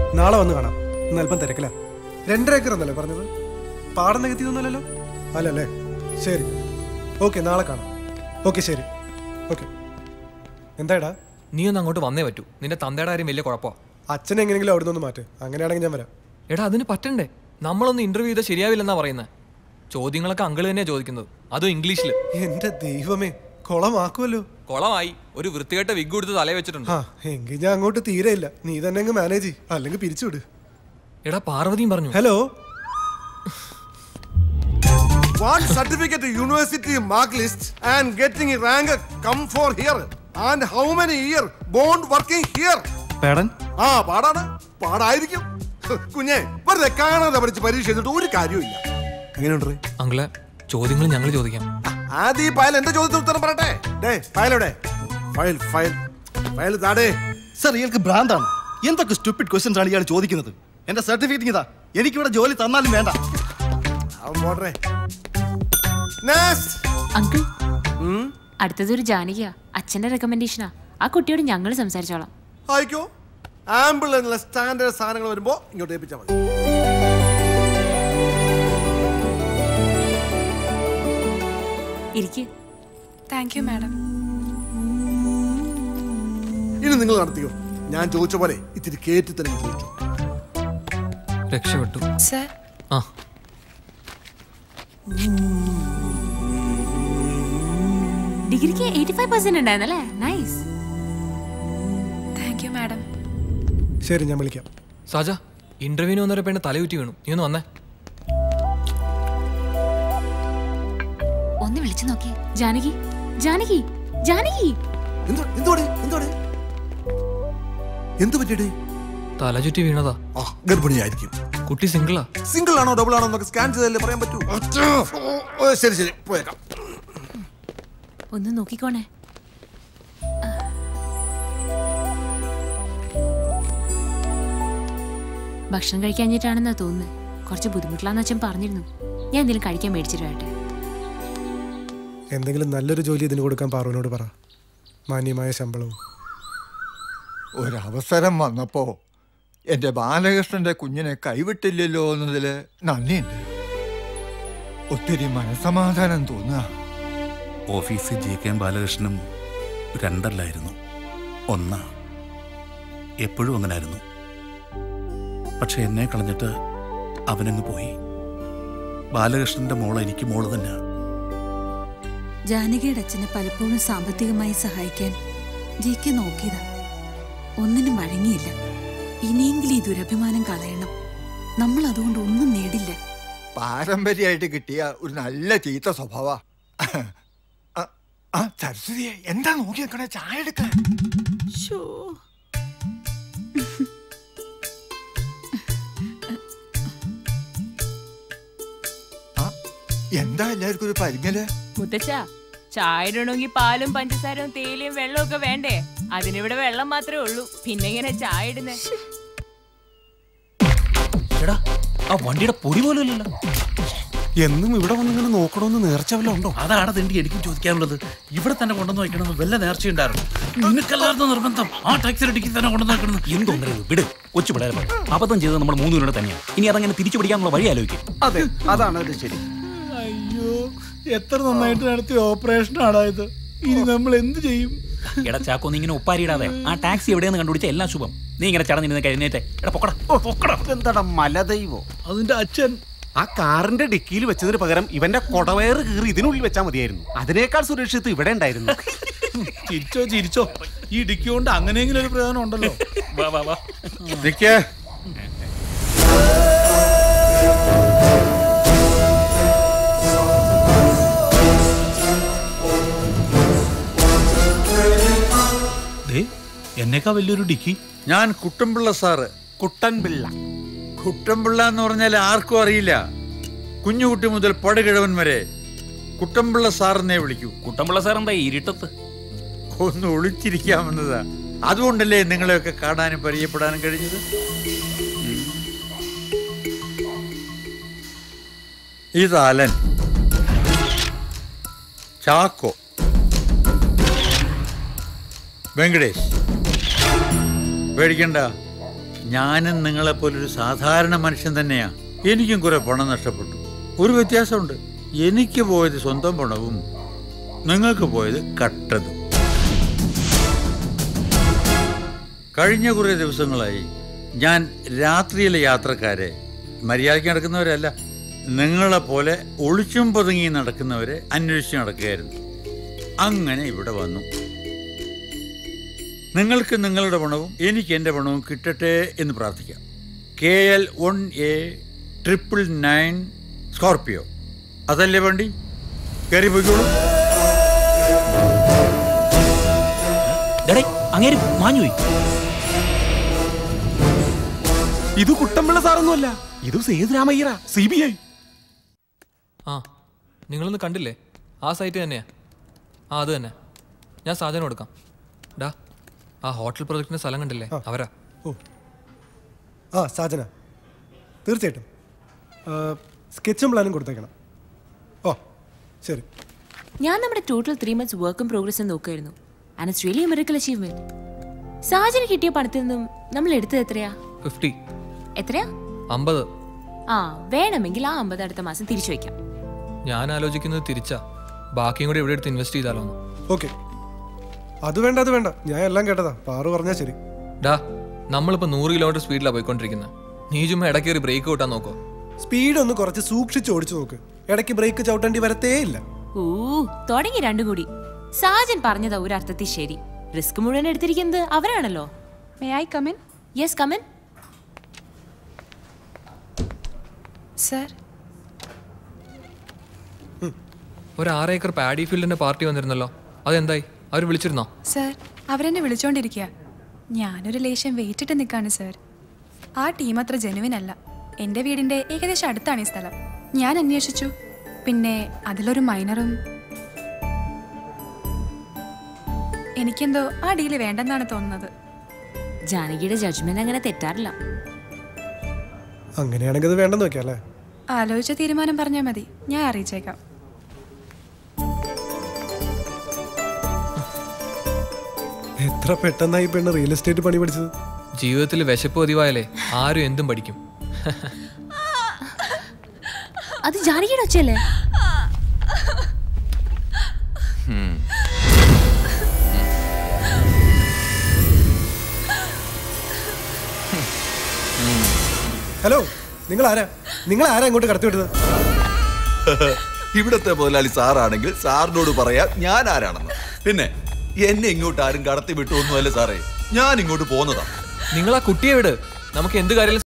നാളെ വന്ന് കാണാം ഇന്ന് അല്പം തിരക്കില രണ്ടര ഏക്കർ എന്നല്ലേ പറഞ്ഞത് പാടം നികത്തിയൊന്നുമല്ലല്ലോ അല്ലല്ലേ ശരി ഓക്കെ നാളെ കാണാം ഓക്കെ ശരി ഓക്കെ എന്താടാ നീ ഒന്ന് അങ്ങോട്ട് വന്നേ പറ്റൂ നിന്റെ തന്തയുടെ കാര്യം വലിയ കുഴപ്പമാ അച്ഛനെ എങ്ങനെയെങ്കിലും അവിടെ നിന്ന് മാറ്റ് അങ്ങനെയാണെങ്കിൽ ഞാൻ വരാം എടാ അതിന് പറ്റണ്ടേ നമ്മളൊന്ന് ഇന്റർവ്യൂ ചെയ്താൽ ശരിയാവില്ലെന്നാ പറയുന്നത് ചോദ്യങ്ങളൊക്കെ അങ്കിള് തന്നെയാ ചോദിക്കുന്നത് അതും ഇംഗ്ലീഷിൽ എന്റെ ദൈവമേ കുളമാക്കുമല്ലോ കുളമായി ഒരു വൃത്തികെട്ട വിഗ് കൊടുത്ത് തലേ വെച്ചിട്ടുണ്ട് ആ എങ്കിൽ ഞാൻ അങ്ങോട്ട് തീരെ ഇല്ല നീ തന്നെ അങ്ങ് മാനേജ് ചെയ്യ് അല്ലെങ്കിൽ പിരിച്ചുവിട് എടാ പാർവതിയും പറഞ്ഞു hello Want certificate university mark list and getting a rank come for here. And how many year bond working here? പേടൻ ആ പാടാണ് പാടായിരിക്കും കുഞ്ഞെ വെറുതെ കാണാതെ പഠിച്ച് പരീക്ഷ എഴുതിട്ട് ഒരു കാര്യമില്ല എങ്ങനെയുണ്ട് അങ്കിളെ ചോദ്യങ്ങൾ ഞങ്ങൾ ചോദിക്കാം ആദ്യം ഈ ഫയൽ എന്റെ ചോദ്യത്തിന് ഉത്തരം പറയട്ടെ ഡേ ഫയൽ എവിടെ ഫയൽ ഫയൽ ഫയൽ താടേ സർ ഇയാൾക്ക് ഭ്രാന്താണ് എന്തൊക്കെ സ്റ്റുപ്പിഡ് ക്വസ്റ്റ്യൻസ് ആണ് ഇയാൾ ചോദിക്കുന്നത് എന്റെ സർട്ടിഫിക്കറ്റ് ഇതാ എനിക്കിവിടെ ജോലി തന്നാലും വേണ്ട അവൻ പോട്ടെ നെക്സ്റ്റ് അങ്കിൾ അടുത്തതൊരു ജാനകിയാ അച്ഛന്റെ റെക്കമെൻഡേഷനാ ആ കുട്ടിയോട് ഞങ്ങൾ സംസാരിച്ചോളാം ആയിക്കോ ആമ്പിൾ എന്നുള്ള സ്റ്റാൻഡേർഡ് സാധനങ്ങൾ വരുമ്പോ ഇങ്ങോട്ട് ഏൽപ്പിച്ചാൽ മതി ഇരിക്ക് താങ്ക് യു മാഡം ഇനി നിങ്ങൾ നടത്തിയോ ഞാൻ ചോദിച്ച പോലെ ഇത്തിരി കേറ്റി തന്നെ ചോദിച്ചു രക്ഷപ്പെട്ടു സർ ആ ഡിഗ്രിക്ക് എയ്റ്റി ഫൈവ് പെർസെന്റ് ഉണ്ടായിരുന്നല്ലേ നൈസ് താങ്ക് യു മാഡം ശരി ഞാൻ വിളിക്കാം സാജ ഇന്റർവ്യൂവിന് വന്നൊരു പെണ്ണ് തലയുറ്റി വീണു നീ ഒന്ന് വന്നേ ഒന്ന് വിളിച്ചു നോക്കി ജാനകി ജാനകി ജാനകി എന്തോ എന്തോടെ എന്തോടെ എന്ത് പറ്റിയടേ തല ചുറ്റി വീണതാ ആ ഗർഭിണിയായിരിക്കും കുട്ടി സിംഗിളാ സിംഗിൾ ആണോ ഡബിൾ ആണോ എന്നൊക്കെ സ്കാൻ ചെയ്തല്ലേ പറയാൻ പറ്റൂ ഓ, ശരി ശരി പോയേക്കാം ഒന്ന് നോക്കിക്കോണേ ഭക്ഷണം കഴിക്കാഞ്ഞിട്ടാണെന്നാ തോന്നുന്നത് കുറച്ച് ബുദ്ധിമുട്ടിലാന്ന് അച്ഛൻ പറഞ്ഞിരുന്നു ഞാൻ എന്തെങ്കിലും കഴിക്കാൻ മേടിച്ചിട്ട് വരട്ടെ എന്തെങ്കിലും നല്ലൊരു ജോലി ഇതിന് കൊടുക്കാൻ പാറുവിനോട് പറ മാന്യമായ ശമ്പളവും ഒരവസരം വന്നപ്പോ എന്റെ ബാലകൃഷ്ണന്റെ കുഞ്ഞിനെ കൈവിട്ടില്ലല്ലോ എന്നതില് നന്ദിയുണ്ട് ഒത്തിരി മനസമാധാനം തോന്നുക ഓഫീസിൽ ജെ കെ ബാലകൃഷ്ണനും രണ്ടല്ലായിരുന്നു ഒന്നാ എപ്പോഴും അങ്ങനായിരുന്നു പക്ഷെ എന്നെ കളഞ്ഞിട്ട് അവനങ്ങ് പോയി ബാലകൃഷ്ണന്റെ മോള് എനിക്ക് മോള് തന്നെ ജാനകിയുടെ അച്ഛനെ പലപ്പോഴും സാമ്പത്തികമായി സഹായിക്കാൻ ജി കെ നോക്കിയതാ ഒന്നിനും വഴങ്ങിയില്ല ഇനിയെങ്കിലും ഈ ദുരഭിമാനം കളയണം നമ്മൾ അതുകൊണ്ട് ഒന്നും നേടില്ല പാരമ്പര്യമായിട്ട് കിട്ടിയ ഒരു നല്ല ചീത്ത സ്വഭാവ ആ സരസ്വതിയെ എന്താ നോക്കി നിൽക്കണേ ചായ എടുക്കാൻ എന്താ എല്ലാവർക്കും ഒരു പരിങ്ങല് മുത്തച്ഛ ചായ ഇടണമെങ്കിൽ പാലും പഞ്ചസാരവും തേയിലയും വെള്ളവും ഒക്കെ വേണ്ടേ അതിനിവിടെ വെള്ളം മാത്രമേ ഉള്ളൂ പിന്നെ ഇങ്ങനെ ചായ ഇടുന്നേ എടാ ആ വണ്ടിയുടെ പൊടി പോലും ഇല്ലല്ലോ എന്നും ഇവിടെ വന്നിങ്ങനെ നോക്കണമെന്ന് നേർച്ച വല്ലതും ഉണ്ടോ അതാണ് തിണ്ടി എനിക്കും ചോദിക്കാനുള്ളത് ഇവിടെ തന്നെ കൊണ്ടുവന്ന് വെക്കണമെന്ന് വല്ല നേർച്ചയുണ്ടായിരുന്നു നിനക്കല്ലായിരുന്നു നിർബന്ധം ആ ടാക്സി ഡിക്കി തന്നെ കൊണ്ടുവന്ന് വെക്കണം എന്തൊന്നേ വിട് കൊച്ചു പിള്ളേരെ പോലെ. അബദ്ധം ചെയ്തത് നമ്മൾ മൂന്ന് പേരുടെ തന്നെയാണ് ഇനി അതങ്ങനെ തിരിച്ചു പിടിക്കാനുള്ള വഴി ആലോചിക്കും അതെ അതാണ് അത് ശരി അയ്യോ എത്ര നന്നായിട്ട് നടത്തിയ ഓപ്പറേഷൻ ആടാ ഇത് ഇനി നമ്മൾ എന്ത് ചെയ്യും എടാ ചാക്കോ നീ ഇങ്ങനെ ഒപ്പാരിയിടാതെ ആ ടാക്സി എവിടെയെന്ന് കണ്ടുപിടിച്ച എല്ലാം ശുഭം നീ ഇങ്ങനെ ചടഞ്ഞിരുന്ന് കഴിഞ്ഞേറ്റെ എടാ പൊക്കടാ പൊക്കടാ എന്താടാ മലദൈവോ അതിന്റെ അച്ഛൻ ആ കാറിന്റെ ഡിക്കിയിൽ വെച്ചതിന് പകരം ഇവന്റെ കൊടവയറ് കീറി ഇതിനുള്ളിൽ വെച്ചാൽ മതിയായിരുന്നു അതിനേക്കാൾ സുരക്ഷിത് ഇവിടെ ഉണ്ടായിരുന്നു ചിരിച്ചോ ചിരിച്ചോ ഈ ഡിക്കി കൊണ്ട് അങ്ങനെയെങ്കിലും ഒരു പ്രയോജനം ഉണ്ടല്ലോ വാ വാ വാ നിക്കേ ദേ എന്നേക്കാ വലിയൊരു ഡിക്കി ഞാൻ കുട്ടൻപിള്ള സാറ് കുട്ടൻപിള്ള കുട്ടൻപിള്ള എന്ന് പറഞ്ഞാൽ ആർക്കും അറിയില്ല കുഞ്ഞുകുട്ടി മുതൽ പടുകിഴവൻ വരെ കുട്ടൻപിള്ള സാറിനെ വിളിക്കൂ കുട്ടമ്പിള്ള സാർ എന്താ ഇരുട്ടത്ത് ഒന്ന് ഒളിച്ചിരിക്കാമെന്നതാ അതുകൊണ്ടല്ലേ നിങ്ങളെയൊക്കെ കാണാനും പരിചയപ്പെടാനും കഴിഞ്ഞത് ഇത് അലൻ ചാക്കോ വെങ്കടേഷ് പേടിക്കണ്ട ഞാനും നിങ്ങളെപ്പോലൊരു സാധാരണ മനുഷ്യൻ തന്നെയാ എനിക്കും കുറെ പണം നഷ്ടപ്പെട്ടു ഒരു വ്യത്യാസമുണ്ട് എനിക്ക് പോയത് സ്വന്തം പണവും നിങ്ങൾക്ക് പോയത് കട്ടതും കഴിഞ്ഞ കുറേ ദിവസങ്ങളായി ഞാൻ രാത്രിയിലെ യാത്രക്കാരെ മര്യാദയ്ക്ക് നടക്കുന്നവരല്ല നിങ്ങളെപ്പോലെ ഒളിച്ചും പതുങ്ങി നടക്കുന്നവരെ അന്വേഷിച്ച് നടക്കുകയായിരുന്നു അങ്ങനെ ഇവിടെ വന്നു നിങ്ങൾക്ക് നിങ്ങളുടെ പണവും എനിക്ക് എൻ്റെ പണവും കിട്ടട്ടെ എന്ന് പ്രാർത്ഥിക്കാം K L one A triple nine Scorpio അതല്ലേ വണ്ടി കയറി പോയിക്കോളൂ അങ്ങേര് മാഞ്ഞുപോയി ഇത് കുട്ടമ്പിള്ള സാറൊന്നുമല്ല ഇത് സേതുരാമയ്യറ സി ബി ഐ ആ നിങ്ങളൊന്ന് കണ്ടില്ലേ ആ സൈറ്റ് തന്നെയാ ആ അത് തന്നെ ഞാൻ സാധനം കൊടുക്കാം ഡാ ആ ഹോട്ടൽ പ്രൊജക്ടിന്റെ സ്ഥലം കണ്ടില്ലേ അവരാ ഓ ആ സാജന തീർച്ചയായിട്ടും സ്കെച്ചും പ്ലാനും കൊടുത്തേക്കണം ഓ ശരി ഞാൻ നമ്മുടെ ടോട്ടൽ ത്രീ മന്ത്സ് വർക്കും പ്രോഗ്രസ്സും നോക്കുമായിരുന്നു and it's really miracle achievement സാഹചര്യം കിട്ടിയ പണത്തിൽ നിന്നും നമ്മൾ എടുത്തത് എത്രയാ ഫിഫ്റ്റി എത്രയാ അമ്പത് ആ വേണമെങ്കിൽ ആ അമ്പത് അടുത്ത മാസം തിരിച്ചു വയ്ക്കാം ഞാൻ ആലോചിക്കുന്നത് തിരിച്ചാ ബാക്കിയും കൂടി ഇവിടെ എടുത്ത് ഇൻവെസ്റ്റ് ചെയ്താലോ എന്ന് ഓക്കെ അത് വേണ്ട അത് വേണ്ട ഞാൻ എല്ലാം കേട്ടതാ പാറു പറഞ്ഞാൽ ശരി ഡാ നമ്മളിപ്പോ നൂറ് കിലോമീറ്റർ സ്പീഡിലാണ് പോയിക്കൊണ്ടിരിക്കുന്നത് നീ ചുമ്മാ ഇടയ്ക്ക് ഒരു ബ്രേക്ക് കൂട്ടാൻ നോക്കോ സ്പീഡ് ഒന്ന് കുറച്ച് സൂക്ഷിച്ച് ഓടിച്ചു നോക്ക് ഇടയ്ക്ക് ബ്രേക്ക് ചവിട്ടേണ്ടി വരത്തേ ഇല്ല ഊ തുടങ്ങി രണ്ടും കൂടി സാജൻ പറഞ്ഞതാ ഒരു അർത്ഥത്തിൽ ശരി റിസ്ക് മുഴുവൻ എടുത്തിരിക്കുന്നത് അവരാണല്ലോ may I come in yes come in sir ഒരു ആറ് ഏക്കർ പാഡി ഫീൽഡിന്റെ പാർട്ടി വന്നിരുന്നല്ലോ അതെന്തായി അവർ വിളിച്ചിരുന്നോ സർ അവരെന്നെ വിളിച്ചോണ്ടിരിക്കുക ഞാനൊരു ലേശം വെയിറ്റിട്ട് നിൽക്കാണ് സർ ആ ടീം അത്ര ജെനുവിൻ അല്ല എൻ്റെ വീടിൻ്റെ ഏകദേശം അടുത്താണ് ഈ സ്ഥലം ഞാൻ അന്വേഷിച്ചു പിന്നെ അതിലൊരു മൈനറും എനിക്കെന്തോ ആ ഡീല് വേണ്ടെന്നാണ് തോന്നുന്നത് ജാനകിയുടെ ജഡ്ജ്മെന്റ് അങ്ങനെ തെറ്റാറില്ല അങ്ങനെയാണെങ്കിൽ അത് വേണ്ടെന്ന് വെക്കാം അല്ലേ ആലോചിച്ച തീരുമാനം പറഞ്ഞാൽ മതി ഞാൻ അറിയിച്ചേക്കാം എത്ര പെട്ടെന്നായി ഈ പെണ്ണ് റിയൽ എസ്റ്റേറ്റ് പണി പഠിച്ചത് ജീവിതത്തിൽ വിശപ്പ് പതിവായാലേ ആരും എന്തും പഠിക്കും അത് ജാനകിയുടെ ഒച്ചയല്ലേ ഹലോ നിങ്ങൾ ആരാ നിങ്ങൾ ആരാ ഇങ്ങോട്ട് കടത്തി വിട്ടത് ഇവിടത്തെ മുതലാളി സാറാണെങ്കിൽ സാറിനോട് പറയാം ഞാൻ ആരാണെന്ന് പിന്നെ എന്നെ ഇങ്ങോട്ട് ആരും കടത്തി വിട്ടു ഒന്നുമല്ല സാറേ ഞാൻ ഇങ്ങോട്ട് പോന്നതാ നിങ്ങൾ ആ കുട്ടിയെ വിട് നമുക്ക് എന്ത് കാര്യം